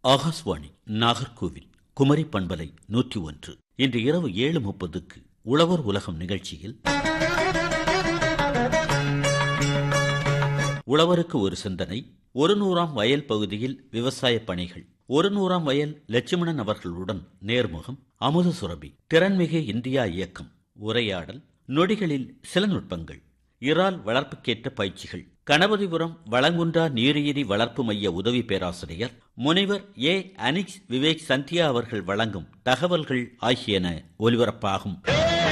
ஆகாஷ்வாணி நாகர்கோவில் குமரி பண்பலை நூற்றி ஒன்று இன்று இரவு ஏழு முப்பதுக்கு உழவர் உலகம் நிகழ்ச்சியில் உழவருக்கு ஒரு சிந்தனை ஒரு நூறாம் வயல் பகுதியில் விவசாய பணிகள் ஒரு நூறாம் வயல் லட்சுமணன் அவர்களுடன் நேர்முகம் அமுத சுரபி திறன்மிகு இந்தியா இயக்கம் உரையாடல் நொடிகளில் சில நுட்பங்கள் இறால் வளர்ப்புக்கேற்ற பயிற்சிகள் கணபதிபுரம் வளங்குன்றா நீரியரி வளர்ப்பு மைய உதவி பேராசிரியர் முனைவர் ஏ அனிக்ஸ் விவேக் சந்தியா அவர்கள் வழங்கும் தகவல்கள் ஆகியன ஒலிபரப்பாகும்